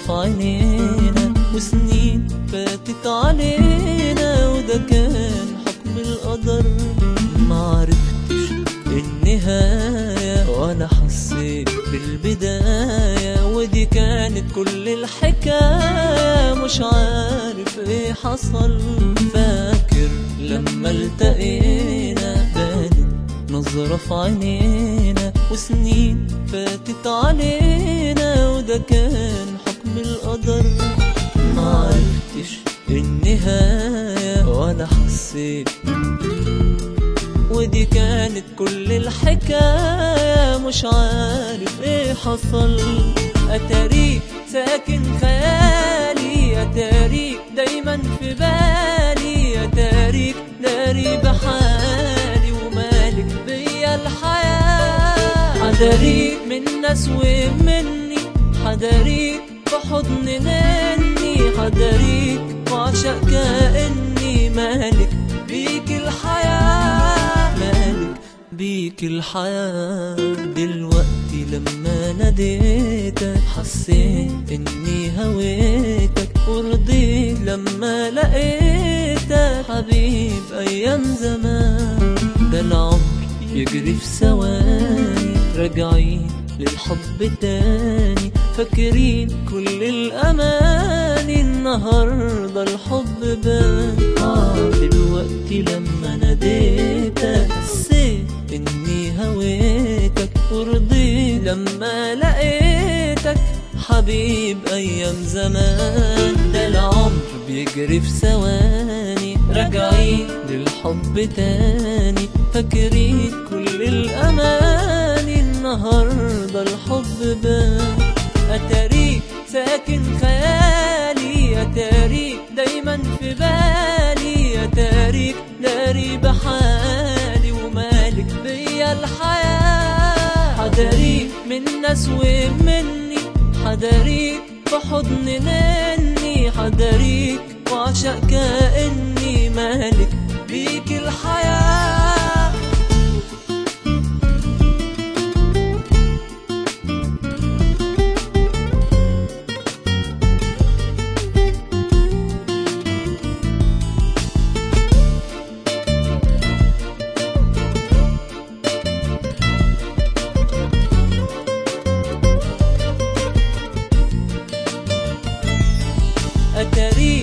في عينينا وسنين فاتت علينا وده كان حكم القدر ما عرفتش النهاية ولا حسيت بالبداية ودي كانت كل الحكاية مش عارف ايه حصل فاكر لما التقينا بانت نظرة في عينينا وسنين فاتت علينا وده كان حكم القدر ما عرفتش النهاية ولا حسيت ودي كانت كل الحكاية مش عارف ايه حصل اتاريك ساكن خيالي اتاريك دايما في بالي اتاريك داري بحالي ومالك بيا الحياة حداريك من ناس ومني حداريك بحضن نني حداريك وعشق كأني مالك بيك الحياة مالك بيك الحياة دلوقتي لما ناديتك حسيت اني هويتك ورضيت لما لقيتك حبيب ايام زمان ده العمر يجري في ثواني راجعين للحب تاني فاكرين كل الأماني النهاردة الحب بان آه دلوقتي لما ناديتك حسيت إني هويتك ورضيت لما لقيتك حبيب أيام زمان ده العمر بيجري في ثواني راجعين للحب تاني فاكرين كل الأماني النهاردة الحب بان أتاريك ساكن خيالي أتاريك دايما في بالي أتاريك داري بحالي ومالك بيا الحياة حداريك من ناس ومني حداريك بحضن نني حداريك وعشق كأني مالك بيك الحياه أتاريك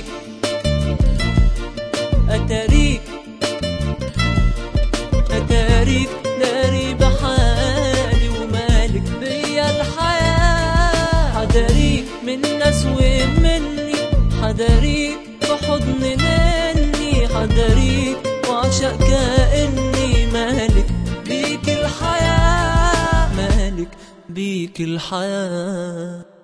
أتاريك أتاريك داري بحالي ومالك بيا الحياة حداريك من ناس ومني حداريك بحضن نني حداريك وعشق كأني مالك بيك الحياة مالك بيك الحياة